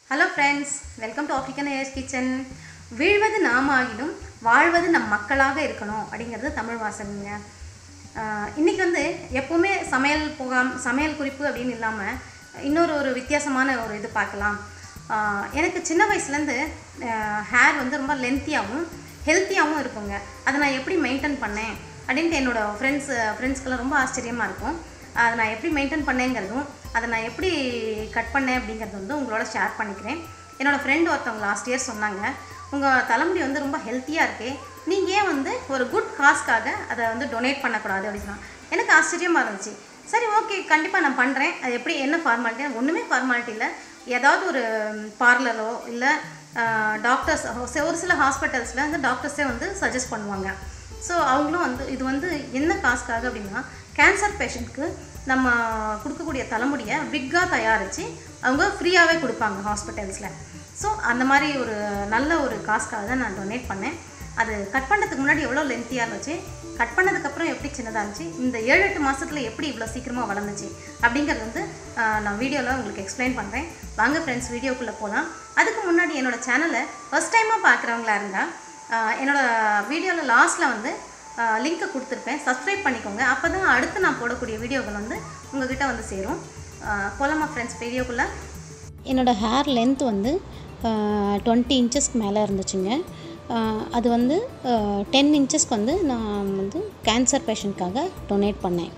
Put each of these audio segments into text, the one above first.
hello friends welcome to African ஏர்ஸ் kitchen வீழ்வது நாம ஆகிலும் வாழ்வது நம் மக்களாக இருக்கணும் அப்படிங்கிறது தமிழ் வாசகங்க ஆஹ் இன்னைக்கு வந்து எப்போவுமே சமையல் புகாம் சமையல் குறிப்பு அப்படின்னு இல்லாமல் இன்னொரு ஒரு வித்தியாசமான ஒரு இது பார்க்கலாம் ஆஹ் எனக்கு சின்ன வயசுலேருந்து ஹேர் வந்து ரொம்ப லென்த்தியாகவும் ஹெல்த்தியாகவும் இருக்குங்க அதை நான் எப்படி மெயின்டைன் பண்ணேன் அப்படின்ட்டு என்னோட ஃப்ரெண்ட்ஸ் ஃப்ரெண்ட்ஸ்க்கெல்லாம் ரொம்ப ஆச்சரியமாக இருக்கும் அதை நான் எப்படி மெயின்டைன் பண்ணேங்கிறதும் அதை நான் எப்படி கட் பண்ணேன் அப்படிங்கிறது வந்து உங்களோட ஷேர் பண்ணிக்கிறேன் என்னோடய ஃப்ரெண்டு ஒருத்தவங்க லாஸ்ட் இயர் சொன்னாங்க உங்கள் தலைமுடி வந்து ரொம்ப ஹெல்த்தியாக இருக்கே நீங்கள் ஏன் வந்து ஒரு குட் காஸ்க்காக அதை வந்து டொனேட் பண்ணக்கூடாது அப்படின்னு சொன்னாங்க எனக்கு ஆச்சரியமாக இருந்துச்சு சரி ஓகே கண்டிப்பாக நான் பண்ணுறேன் அது எப்படி என்ன ஃபார்மாலிட்டி ஒன்றுமே ஃபார்மாலிட்டி இல்லை ஏதாவது ஒரு பார்லரோ இல்லை டாக்டர்ஸ் ஒரு சில ஹாஸ்பிட்டல்ஸில் வந்து டாக்டர்ஸே வந்து சஜஸ்ட் பண்ணுவாங்க ஸோ அவங்களும் வந்து இது வந்து என்ன காசுக்காக அப்படின்னா கேன்சர் பேஷண்ட்க்கு நம்ம கொடுக்கக்கூடிய தலைமுடியை விக்காக தயாரித்து அவங்க ஃப்ரீயாகவே கொடுப்பாங்க ஹாஸ்பிட்டல்ஸில் ஸோ அந்த மாதிரி ஒரு நல்ல ஒரு காசுக்காக தான் நான் டொனேட் பண்ணேன் அது கட் பண்ணுறதுக்கு முன்னாடி எவ்வளோ லென்த்தியாக இருந்துச்சு கட் பண்ணதுக்கப்புறம் எப்படி சின்னதாக இருந்துச்சு இந்த ஏழு எட்டு மாதத்தில் எப்படி இவ்வளோ சீக்கிரமாக வளர்ந்துச்சு அப்படிங்கிறது வந்து ஆஹ், நான் வீடியோவில் உங்களுக்கு எக்ஸ்பிளைன் பண்ணுறேன் வாங்க ஃப்ரெண்ட்ஸ் வீடியோக்குள்ளே போகலாம் அதுக்கு முன்னாடி என்னோட சேனலை ஃபஸ்ட் டைமாக பார்க்குறவங்களா இருந்தால் என்னோட வீடியோவில் லாஸ்ட்டில் வந்து லிங்க்கை கொடுத்துருப்பேன் சப்ஸ்கிரைப் பண்ணிக்கோங்க அப்போ தான் அடுத்து நான் போடக்கூடிய வீடியோக்கள் வந்து உங்ககிட்ட வந்து சேரும் போலாமா ஃப்ரெண்ட்ஸ் வீடியோக்குள்ளே என்னோடய ஹேர் லென்த் வந்து டுவெண்ட்டி இன்ச்சஸ்க்கு மேலே இருந்துச்சுங்க ஆஹ் அது வந்து டென் இன்ச்சஸ்க்கு வந்து நான் வந்து கேன்சர் பேஷண்ட்காக டொனேட் பண்ணேன்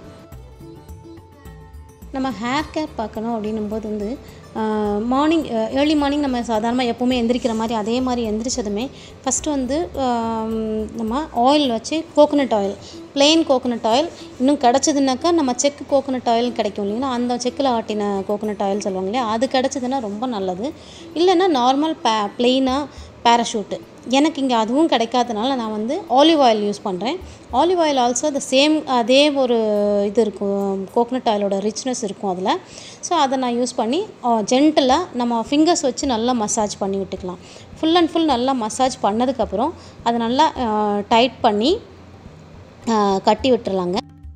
நம்ம ஹேர் கேர் பார்க்கணும் அப்படின்னும்போது வந்து மார்னிங் ஏர்லி மார்னிங் நம்ம சாதாரணமாக எப்போவுமே எந்திரிக்கிற மாதிரி அதே மாதிரி எந்திரிச்சதுமே ஃபஸ்ட்டு வந்து ஆம், நம்ம ஆயில் வச்சு coconut oil plain coconut oil இன்னும் கிடச்சதுனாக்கா நம்ம செக்கு கோகோனட் ஆயில் கிடைக்கும் இல்லைங்களா அந்த செக்கில் ஆட்டின கோகோனட் ஆயில் சொல்லுவாங்க இல்லையா அது கிடச்சதுன்னா ரொம்ப நல்லது இல்லைன்னா நார்மல் பே ப்ளெயினாக பேராஷூட்டு எனக்கு இங்கே அதுவும் கிடைக்காதனால நான் வந்து ஆலிவ் ஆயில் யூஸ் பண்ணுறேன் olive oil also the same அதே ஒரு இது இருக்கும் கோகனட் ஆயிலோட ரிச்னஸ் இருக்கும் அதில் ஸோ அதை நான் யூஸ் பண்ணி ஜென்டலாக நம்ம ஃபிங்கர்ஸ் வச்சு நல்லா மசாஜ் பண்ணி விட்டுக்கலாம் ஃபுல் அண்ட் ஃபுல் நல்லா மசாஜ் பண்ணதுக்கப்புறம் அதை நல்லா டைட் பண்ணி அஹ், கட்டி விட்டுறலாங்க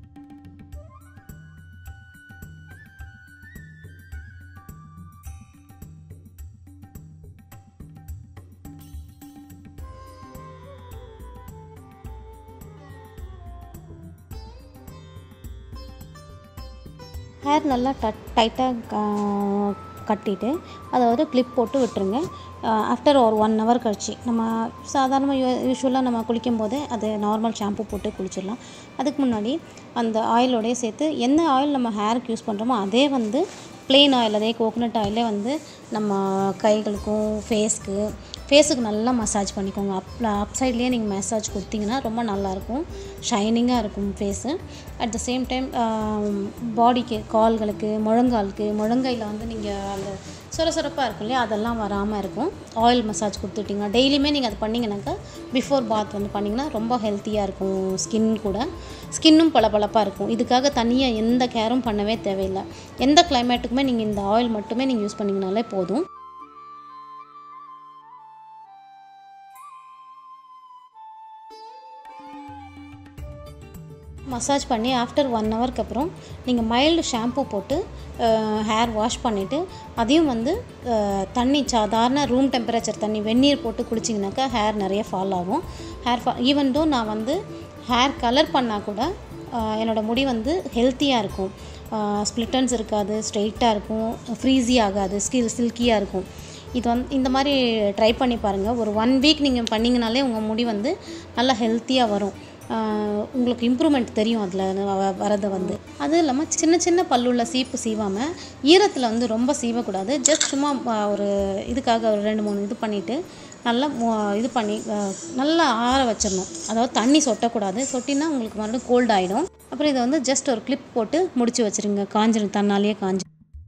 ஹேர் நல்லா டட் டைட்டாக கட்டிட்டு அதை ஒரு கிளிப் போட்டு விட்டுருங்க ஆஃப்டர் ஒரு ஒன் ஹவர் கழிச்சு நம்ம சாதாரணமாக யூ யூஸ்வலாக நம்ம குளிக்கும் போதே அது நார்மல் ஷாம்பு போட்டு குளிச்சிடலாம் அதுக்கு முன்னாடி அந்த ஆயிலோடய சேர்த்து என்ன ஆயில் நம்ம ஹேருக்கு யூஸ் பண்ணுறோமோ அதே வந்து plain ஆயில் அதே கோகோனட் ஆயிலே வந்து நம்ம கைகளுக்கும் ஃபேஸ்க்கு ஃபேஸுக்கு நல்லா மசாஜ் பண்ணிக்கோங்க அப் அப் சைட்லேயே நீங்கள் மசாஜ் கொடுத்தீங்கன்னா ரொம்ப நல்லாயிருக்கும் ஷைனிங்காக இருக்கும் face at the same time பாடிக்கு கால்களுக்கு முழங்காலுக்கு முழங்கையில் வந்து நீங்கள் அந்த சொரசொரப்பாக இருக்கும் இல்லையா அதெல்லாம் வராமல் இருக்கும் ஆயில் மசாஜ் கொடுத்துட்டிங்கன்னா டெய்லியுமே நீங்கள் அது பண்ணிங்கனாக்கா பிஃபோர் பாத் வந்து பண்ணிங்கன்னா ரொம்ப ஹெல்த்தியாக இருக்கும் ஸ்கின் கூட ஸ்கின்னும் பளபளப்பாக இருக்கும் இதுக்காக தனியாக எந்த கேரும் பண்ணவே தேவையில்லை எந்த கிளைமேட்டுக்குமே நீங்கள் இந்த ஆயில் மட்டுமே நீங்கள் யூஸ் பண்ணிங்கனாலே போதும் மசாஜ் பண்ணி ஆஃப்டர் ஒன் ஹவருக்கு அப்புறம் நீங்கள் மைல்டு ஷாம்பு போட்டு ஹேர் வாஷ் பண்ணிவிட்டு அதையும் வந்து அஹ், தண்ணி சாதாரண ரூம் டெம்பரேச்சர் தண்ணி வெந்நீர் போட்டு குளிச்சிங்கனாக்கா ஹேர் நிறைய ஃபால் ஆகும் ஹேர் ஃபா ஈவன் தோ நான் வந்து ஹேர் கலர் பண்ணால் கூட அஹ், என்னோடய முடி வந்து ஹெல்த்தியாக இருக்கும் ஸ்ப்ளிட்டன்ஸ் இருக்காது ஸ்ட்ரெயிட்டாக இருக்கும் ஃப்ரீஸி ஆகாது ஸ்கில் சில்கியாக இருக்கும் இது வந்து இந்த மாதிரி ட்ரை பண்ணி பாருங்கள் ஒரு ஒன் வீக் நீங்கள் பண்ணிங்கனாலே உங்கள் முடி வந்து நல்லா ஹெல்த்தியாக வரும் ஆஹ் உங்களுக்கு இம்ப்ரூவ்மெண்ட் தெரியும் அதில் வரது வந்து அது இல்லாமல் சின்ன சின்ன பல்லுள்ள சீப்பு சீவாமல் ஈரத்தில் வந்து ரொம்ப சீவக்கூடாது ஜஸ்ட் சும்மா ஆஹ் ஒரு இதுக்காக ஒரு ரெண்டு மூணு இது பண்ணிவிட்டு நல்லா மு- இது பண்ணி ஆஹ் நல்லா ஆற வச்சிடணும் அதாவது தண்ணி சொட்டக்கூடாது சொட்டினா உங்களுக்கு மறுபடியும் கோல்ட் ஆகிடும் அப்புறம் இதை வந்து ஜஸ்ட் ஒரு கிளிப் போட்டு முடிச்சு வச்சுருங்க காஞ்சிரும் தன்னாலேயே காஞ்சி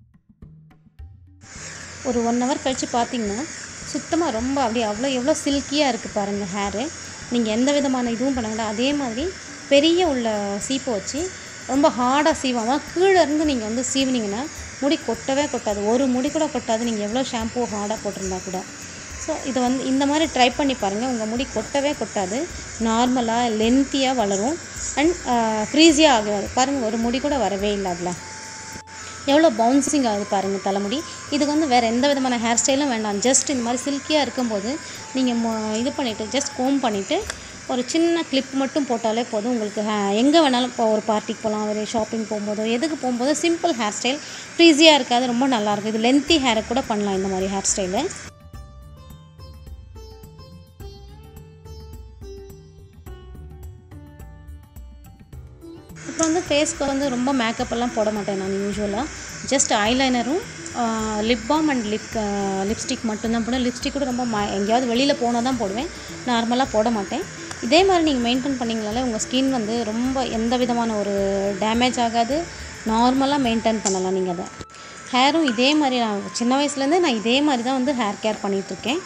ஒரு ஒன் ஹவர் கழித்து பார்த்தீங்கன்னா சுத்தமாக ரொம்ப அப்படியே அவ்வளோ எவ்வளோ சில்கியாக இருக்குது பாருங்கள் ஹேரு நீங்கள் எந்த விதமான இதுவும் பண்ண வேண்டாம் அதே மாதிரி பெரிய உள்ள சீப்பை வச்சு ரொம்ப ஹார்டாக சீவாமல் கீழே இருந்து நீங்கள் வந்து சீவினீங்கன்னா முடி கொட்டவே கொட்டாது ஒரு முடி கூட கொட்டாது நீங்கள் எவ்வளோ ஷாம்பு ஹார்டாக போட்டிருந்தா கூட ஸோ இதை வந்து இந்த மாதிரி ட்ரை பண்ணி பாருங்கள் உங்கள் முடி கொட்டவே கொட்டாது நார்மலாக லென்த்தியாக வளரும் அண்ட் ஃப்ரீஸியாக ஆகாது பாருங்கள் ஒரு முடி கூட வரவே இல்லை அதில் எவ்வளோ பவுன்சிங் ஆகுது பாருங்கள் தலைமுடி இதுக்கு வந்து வேறு எந்த விதமான ஹேர் ஸ்டைலும் வேண்டாம் ஜஸ்ட் இந்த மாதிரி சில்கியாக இருக்கும்போது நீங்கள் இது பண்ணிவிட்டு ஜஸ்ட் கோம் பண்ணிவிட்டு ஒரு சின்ன கிளிப் மட்டும் போட்டாலே போதும் உங்களுக்கு எங்கே வேணாலும் இப்போ ஒரு பார்ட்டிக்கு போகலாம் ஒரு ஷாப்பிங் போகும்போதோ எதுக்கு போகும்போதோ சிம்பிள் ஹேர் ஸ்டைல் ஃப்ரீஸியாக இருக்காது ரொம்ப நல்லாயிருக்கும் இது லென்த்தி ஹேரை கூட பண்ணலாம் இந்த மாதிரி ஹேர் ஸ்டைலு அப்புறம் வந்து ஃபேஸ்க்கு வந்து ரொம்ப மேக்கப் எல்லாம் போட மாட்டேன் நான் யூஸ்வலாக ஜஸ்ட் ஐலைனரும் lip balm and lip lipstick மட்டும்தான் போடுவேன் லிப்ஸ்டிக் கூட ரொம்ப ம எங்கேயாவது வெளியில் போனால் தான் போடுவேன் நார்மலாக போட மாட்டேன் இதே மாதிரி நீங்கள் மெயின்டைன் பண்ணிங்கனாலே உங்கள் ஸ்கின் வந்து ரொம்ப எந்த விதமான ஒரு டேமேஜ் ஆகாது நார்மலாக மெயின்டைன் பண்ணலாம் நீங்கள் அதை ஹேரும் இதே மாதிரி நான் சின்ன வயசுலேருந்தே நான் இதே மாதிரி தான் வந்து ஹேர் கேர் பண்ணிகிட்ருக்கேன்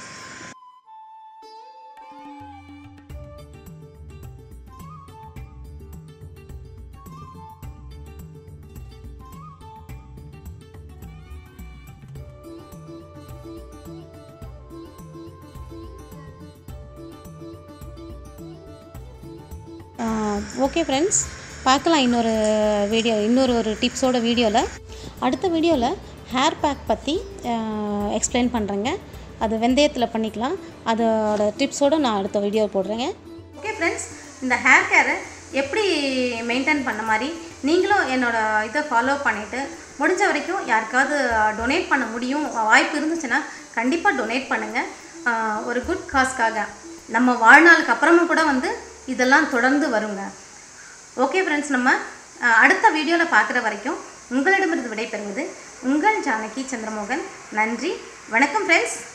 ஓகே ஃப்ரெண்ட்ஸ் பார்க்கலாம் இன்னொரு வீடியோ இன்னொரு ஒரு டிப்ஸோட வீடியோவில் அடுத்த வீடியோவில் ஹேர் பேக் பற்றி எக்ஸ்பிளைன் பண்ணுறேங்க அது வெந்தயத்தில் பண்ணிக்கலாம் அதோட டிப்ஸோடு நான் அடுத்த வீடியோ போடுறேங்க ஓகே ஃப்ரெண்ட்ஸ் இந்த ஹேர் கேரை எப்படி மெயின்டைன் பண்ண மாதிரி நீங்களும் என்னோட இதை ஃபாலோ பண்ணிவிட்டு முடிஞ்ச வரைக்கும் யாருக்காவது டொனேட் பண்ண முடியும் வாய்ப்பு இருந்துச்சுன்னா கண்டிப்பாக டொனேட் பண்ணுங்கள் ஒரு குட் காஸ்க்காக நம்ம வாழ்நாளுக்கு அப்புறமும் கூட வந்து இதெல்லாம் தொடர்ந்து வருங்க ஓகே ஃப்ரெண்ட்ஸ் நம்ம அஹ், அடுத்த வீடியோவில் பார்க்குற வரைக்கும் உங்களிடமிருந்து விடைபெறுவது உங்கள் ஜானகி சந்திரமோகன் நன்றி வணக்கம் ஃப்ரெண்ட்ஸ்